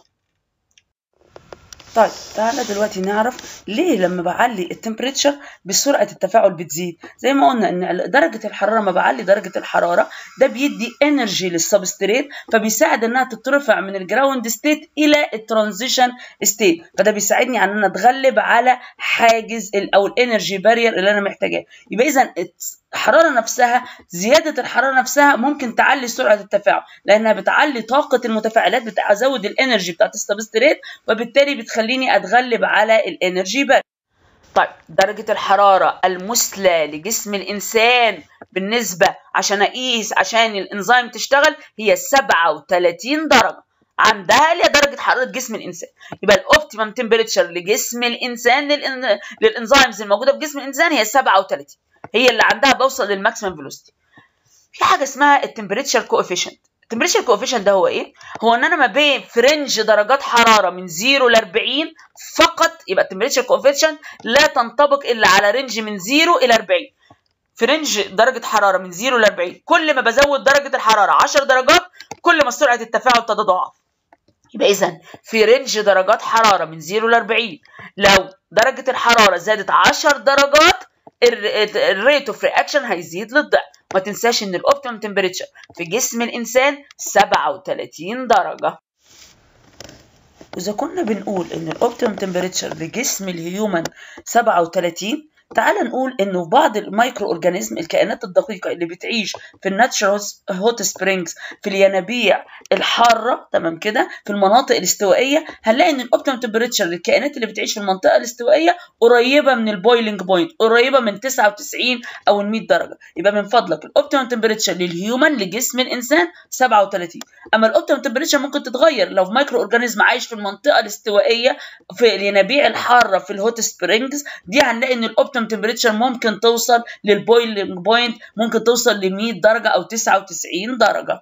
طيب تعالى دلوقتي نعرف ليه لما بعلي التمبريتشر بسرعه التفاعل بتزيد زي ما قلنا ان درجه الحراره ما بعلي درجه الحراره ده بيدي انرجي للسبستريت فبيساعد انها تترفع من الجراوند ستيت الى الترانزيشن ستيت فده بيساعدني على ان انا اتغلب على حاجز او الانرجي بارير اللي انا محتاجاه يبقى اذا الحرارة نفسها زيادة الحرارة نفسها ممكن تعلي سرعة التفاعل لأنها بتعلي طاقة المتفاعلات بتزود الانرجي بتاعت السبستريت وبالتالي بتخليني أتغلب على الانرجي بارير طيب درجة الحرارة المثلى لجسم الإنسان بالنسبة عشان أقيس عشان الإنزيم تشتغل هي 37 درجة عندها اللي هي درجة حرارة جسم الإنسان يبقى الأوبتيمم تمبريتشر لجسم الإنسان للإن... للإنزيمز الموجودة في جسم الإنسان هي 37 هي اللي عندها بوصل للماكسيمم فيلوسيتي في حاجة اسمها التمبريتشر كوفيشنت التمبريتشر كوفيشنت ده هو ايه؟ هو ان انا ما بين فرنج درجات حراره من 0 ل 40 فقط يبقى التمبريتشر كوفيشنت لا تنطبق الا على رينج من 0 الى 40 فرنج درجه حراره من 0 ل 40 كل ما بزود درجه الحراره 10 درجات كل ما سرعه التفاعل تتضاعف يبقى اذا في رينج درجات حراره من 0 ل 40 لو درجه الحراره زادت 10 درجات الريت اوف رياكشن هيزيد للضعف ما تنساش ان الاوبتيمم تمبريتشر في جسم الانسان 37 درجه واذا كنا بنقول ان الاوبتيمم تمبريتشر لجسم الهيومن 37 تعال نقول انه في بعض المايكرو اورجانيزم الكائنات الدقيقه اللي بتعيش في الناتشرال هوت سبرينجز في الينابيع الحاره تمام كده في المناطق الاستوائيه هنلاقي ان الاوبتيمم تمبريتشر للكائنات اللي بتعيش في المنطقه الاستوائيه قريبه من البويلنج بوينت قريبه من 99 او 100 درجه يبقى من فضلك الاوبتيمم تمبريتشر للهيومن لجسم الانسان 37 اما الاوبتيمم تمبريتشر ممكن تتغير لو في مايكرو اورجانيزم عايش في المنطقه الاستوائيه في الينابيع الحاره في الهوت سبرينجز دي هنلاقي ان الاوبتيمم تمبريتشر ممكن توصل للبويلنج بوينت ممكن توصل ل 100 درجه او 99 درجه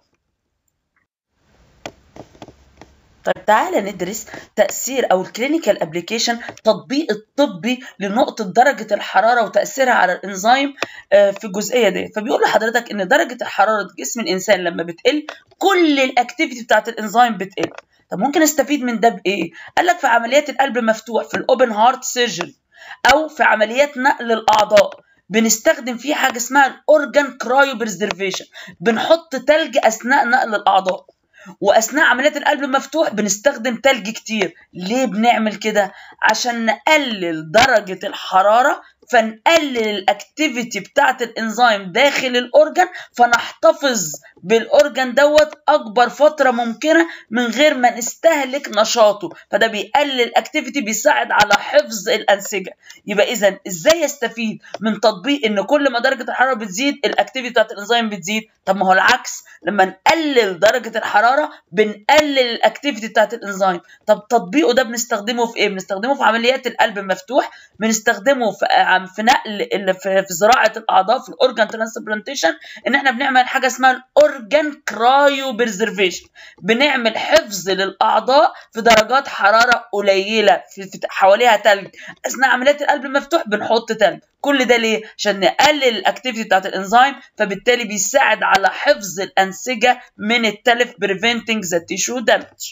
طيب تعالى ندرس تأثير أو الكلينيكال ابلكيشن تطبيق الطبي لنقطة درجة الحرارة وتأثيرها على الإنزيم في الجزئية دي فبيقول لحضرتك إن درجة حرارة جسم الإنسان لما بتقل كل الأكتيفيتي بتاعت الإنزيم بتقل طب ممكن استفيد من ده بإيه؟ قال لك في عمليات القلب مفتوح في الأوبن هارت سيرجري أو في عمليات نقل الأعضاء بنستخدم فيه حاجة اسمها الأورجان كرايو بريزرفيشن بنحط تلج أثناء نقل الأعضاء واثناء عمليات القلب المفتوح بنستخدم تلج كتير ليه بنعمل كده عشان نقلل درجه الحراره فنقلل الاكتيفيتي بتاعه الانزيم داخل الاورجن فنحتفظ بالاورجن دوت اكبر فتره ممكنه من غير ما نستهلك نشاطه فده بيقلل الاكتيفيتي بيساعد على حفظ الانسجه يبقى اذا ازاي يستفيد من تطبيق ان كل ما درجه الحراره بتزيد الاكتيفيتي بتاعه الانزيم بتزيد طب ما هو العكس لما نقلل درجه الحراره بنقلل الاكتيفيتي بتاعه الانزيم طب تطبيقه ده بنستخدمه في ايه بنستخدمه في عمليات القلب المفتوح بنستخدمه في في نقل في زراعه الاعضاء في الاورجان ترانسبلانتيشن ان احنا بنعمل حاجه اسمها الاورجان كرايو بريزرفيشن بنعمل حفظ للاعضاء في درجات حراره قليله في, في حواليها تلج اثناء عمليات القلب المفتوح بنحط تلج كل ده ليه عشان نقلل الاكتيفيتي بتاعت الانزيم فبالتالي بيساعد على حفظ الانسجه من التلف preventing the tissue damage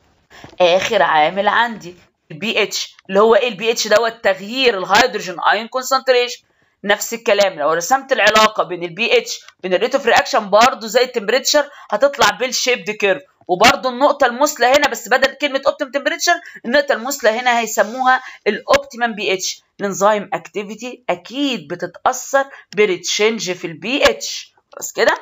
اخر عامل عندي البي اتش اللي هو ايه البي اتش دوت تغيير الهيدروجين ايون كونسنتريشن نفس الكلام لو رسمت العلاقه بين البي اتش بين الريت اوف رياكشن برضه زي التمبريتشر هتطلع بيل شيبد كيرف وبرضه النقطة المثلى هنا بس بدل كلمة اوبتيم تمبريتشر النقطة المثلى هنا هيسموها الاوبتيمم بي اتش الانزيم اكتيفيتي اكيد بتتأثر بريتشنج في البي اتش خلاص كده؟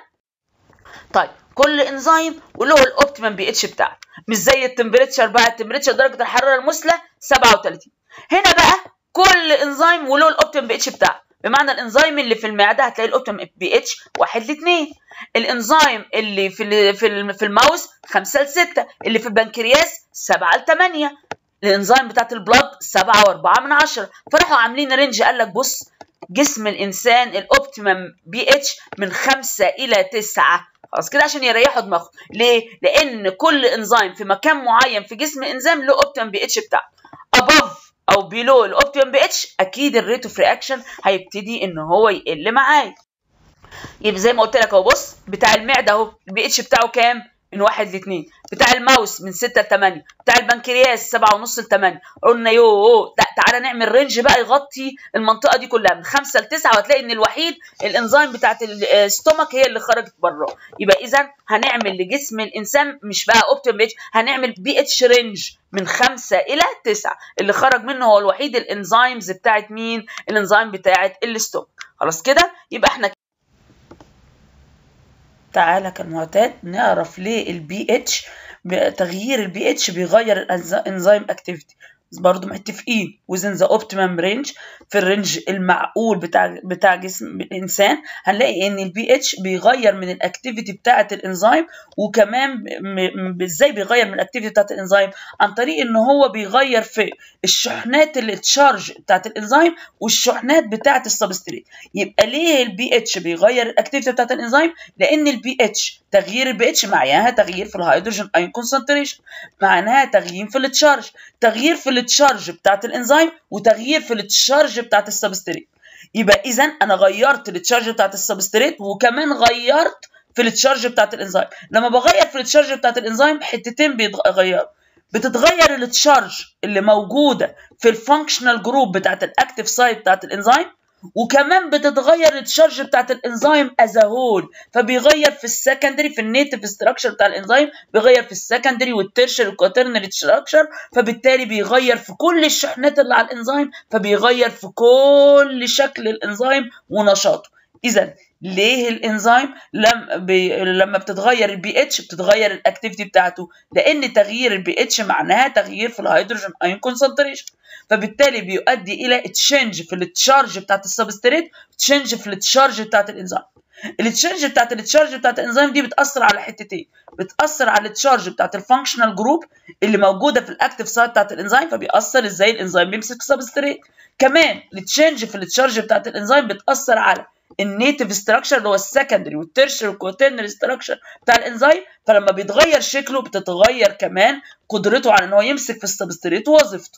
طيب كل انزيم وله الاوبتيمم بي اتش بتاعه مش زي التمبريتشر بقى التمبريتشر درجه الحراره المثلى 37 هنا بقى كل انزيم وله الاوبتيمم بي اتش بتاعه بمعنى الانزيم اللي في المعده هتلاقي الاوبتيمم بي اتش 1 ل 2 الانزيم اللي في ال في ال في الماوس 5 ل 6 اللي في البنكرياس 7 ل 8 الانزيم بتاعت البلاد 7 و4 من 10 فراحوا عاملين رينج قال لك بص جسم الانسان الاوبتيمم بي اتش من 5 الى 9 خلاص كده عشان يريحوا دماغهم ليه لان كل انزيم في مكان معين في جسم الانسان له اوبتيمم بي اتش بتاعه above او بيلو الاوبتيمم بي اتش اكيد الريت اوف رياكشن هيبتدي ان هو يقل معايا يبقى زي ما قلت لك اهو بص بتاع المعده اهو البي اتش بتاعه كام من 1 ل 2 بتاع الماوس من 6 ل 8 بتاع البنكرياس 7 ونص ل 8 قلنا يو تعالى نعمل رينج بقى يغطي المنطقه دي كلها من 5 ل 9 وهتلاقي ان الوحيد الانزيم بتاعت الستومك هي اللي خرجت بره يبقى اذا هنعمل لجسم الانسان مش بقى اوبتيم بي اتش هنعمل بي اتش رينج من 5 الى 9 اللي خرج منه هو الوحيد الانزيمز بتاعت مين الانزيم بتاعت الستومك خلاص كده يبقى احنا تعالى كالمعتاد نعرف ليه البي اتش تغيير البي اتش بيغير الانزيم اكتيفيتي برضه متفقين within the optimum range في الرينج المعقول بتاع بتاع جسم الانسان هنلاقي ان البي اتش بيغير من الاكتيفيتي بتاعه الانزيم وكمان ازاي بيغير من الاكتيفيتي بتاعه الانزيم عن طريق ان هو بيغير في الشحنات اللي تشارج بتاعه الانزيم والشحنات بتاعه السبستريت يبقى ليه البي اتش بيغير الاكتيفيتي بتاعه الانزيم لان البي اتش تغيير البي اتش معناها تغيير في الهيدروجين ايون كونسنتريشن معناها تغيير في التشارج تغيير في التشارج بتاعت الانزيم وتغيير في التشارج بتاعت السبستريت يبقى اذا انا غيرت التشارج بتاعت السبستريت وكمان غيرت في التشارج بتاعت الانزيم لما بغير في التشارج بتاعت الانزيم حتتين بيتغيروا بتتغير التشارج اللي موجوده في الفانكشنال جروب بتاعت الاكتيف سايت بتاعت الانزيم وكمان بتتغير التشارج بتاعت الانزيم از هول فبيغير في السكندري في النيتف ستراكشر بتاع الانزيم بيغير في السكندري والترشر والكوترنري ستراكشر فبالتالي بيغير في كل الشحنات اللي على الانزيم فبيغير في كل شكل الانزيم ونشاطه اذا ليه الانزيم لما بي... لما بتتغير البي اتش بتتغير الاكتيفيتي بتاعته لان تغيير البي اتش معناها تغيير في الهيدروجين ايون كونسنتريشن فبالتالي بيؤدي الى تشينج في التشارج بتاعت السبستريت تشينج في التشارج بتاعت الانزيم التشارج بتاعت التشارج بتاعت الانزيم دي بتاثر على حتتين بتاثر على التشارج بتاعت الفانكشنال جروب اللي موجوده في الاكتيف سايت بتاعت الانزيم فبيأثر ازاي الانزيم بيمسك السبستريت كمان التشينج في التشارج بتاعت الانزيم بتأثر على النيتف ستراكشر اللي هو السكندري والترشر والكوترنري ستراكشر بتاع الانزيم فلما بيتغير شكله بتتغير كمان قدرته على ان هو يمسك في السبستريت ووظيفته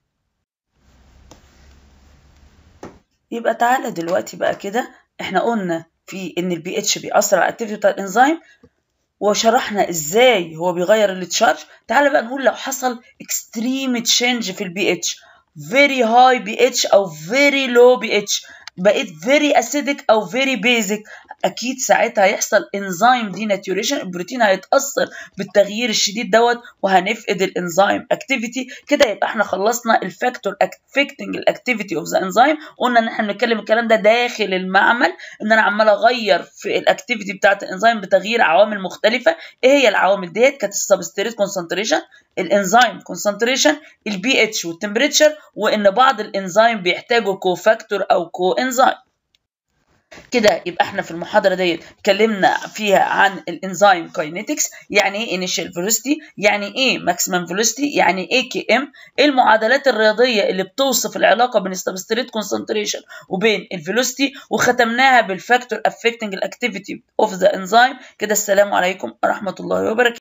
يبقى تعالى دلوقتي بقى كده احنا قلنا في ان البي اتش بيأثر على الاكتيفيتي بتاع الانزيم وشرحنا ازاي هو بيغير التشارج تعالى بقى نقول لو حصل اكستريم تشينج في البي اتش very high pH او very low pH بقيت very acidic او very basic اكيد ساعتها هيحصل انزيم ديناتوريشن البروتين هيتاثر بالتغيير الشديد دوت وهنفقد الانزيم اكتيفيتي كده يبقى احنا خلصنا الفاكتور افكتنج الاكتيفيتي اوف ذا انزيم قلنا ان احنا بنتكلم الكلام ده داخل المعمل ان انا عمال اغير في الاكتيفيتي بتاعه الانزيم بتغيير عوامل مختلفه ايه هي العوامل ديت كانت السبستريت كونسنتريشن الانزيم كونسنتريشن البي اتش والتمبريتشر وان بعض الانزيم بيحتاجوا كوفاكتور او كو انزيم كده يبقى احنا في المحاضره ديت اتكلمنا فيها عن الانزيم كاينيتكس يعني ايه انيشال فيلوسيتي يعني ايه ماكسيمم فيلوسيتي يعني ايه كي ام ايه المعادلات الرياضيه اللي بتوصف العلاقه بين السبستريت كونسنتريشن وبين الفيلوسيتي وختمناها بالفاكتور افكتنج الاكتيفيتي اوف ذا انزيم كده السلام عليكم ورحمه الله وبركاته